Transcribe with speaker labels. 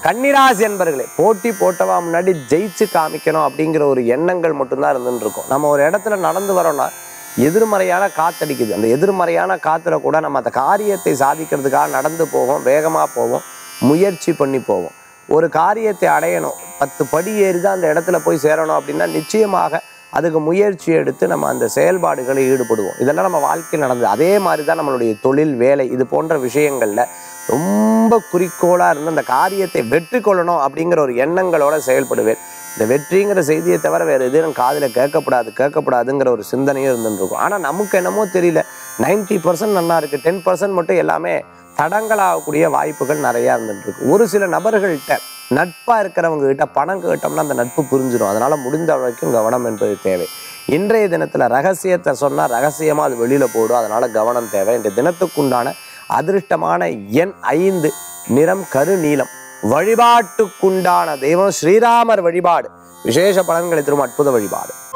Speaker 1: கன்னிராசி என்பர்களே போட்டி போட்டவா முன்னாடி ஜெயிச்சு காமிக்கணும் அப்படிங்கிற ஒரு எண்ணங்கள் மட்டும்தான் இருந்துட்டு இருக்கும் நம்ம ஒரு இடத்துல நடந்து வரோம்னா எதிர்மறையான காத்தடிக்குது அந்த எதிர்மறையான காத்துல கூட நம்ம அந்த காரியத்தை சாதிக்கிறதுக்காக நடந்து போவோம் வேகமாக போவோம் முயற்சி பண்ணி போவோம் ஒரு காரியத்தை அடையணும் பத்து படி ஏறி தான் அந்த இடத்துல போய் சேரணும் அப்படின்னா நிச்சயமாக அதுக்கு முயற்சி எடுத்து நம்ம அந்த செயல்பாடுகளில் ஈடுபடுவோம் இதெல்லாம் நம்ம வாழ்க்கையில் நடந்தது அதே மாதிரி தான் நம்மளுடைய தொழில் வேலை இது போன்ற விஷயங்களில் ரொம்ப குறிக்கோளாக இருந்து அந்த காரியத்தை வெற்றி கொள்ளணும் அப்படிங்கிற ஒரு எண்ணங்களோட செயல்படுவேன் இந்த வெற்றிங்கிற செய்தியை தவிர வேறு எதுவும் காதில் கேட்கக்கூடாது கேட்கக்கூடாதுங்கிற ஒரு சிந்தனையும் இருந்துட்டு இருக்கும் ஆனால் நமக்கு என்னமோ தெரியல 90% பர்சன்ட் நல்லா இருக்குது டென் பர்சன்ட் மட்டும் எல்லாமே தடங்களாகக்கூடிய வாய்ப்புகள் நிறையா இருந்துட்டு இருக்கு ஒரு சில நபர்கள்கிட்ட நட்பாக இருக்கிறவங்க கிட்ட பணம் கேட்டோம்னா அந்த நட்பு புரிஞ்சிடும் அதனால முடிந்த வரைக்கும் கவனம் என்பது தேவை இன்றைய தினத்தில் ரகசியத்தை சொன்னால் ரகசியமாக அது வெளியில் போடும் அதனால கவனம் தேவை இந்த தினத்துக்குண்டான அதிர்ஷ்டமான எண் ஐந்து நிறம் கருநீலம் வழிபாட்டுக்குண்டான தெய்வம் ஸ்ரீராமர் வழிபாடு விசேஷ பலன்களை தரும் அற்புத வழிபாடு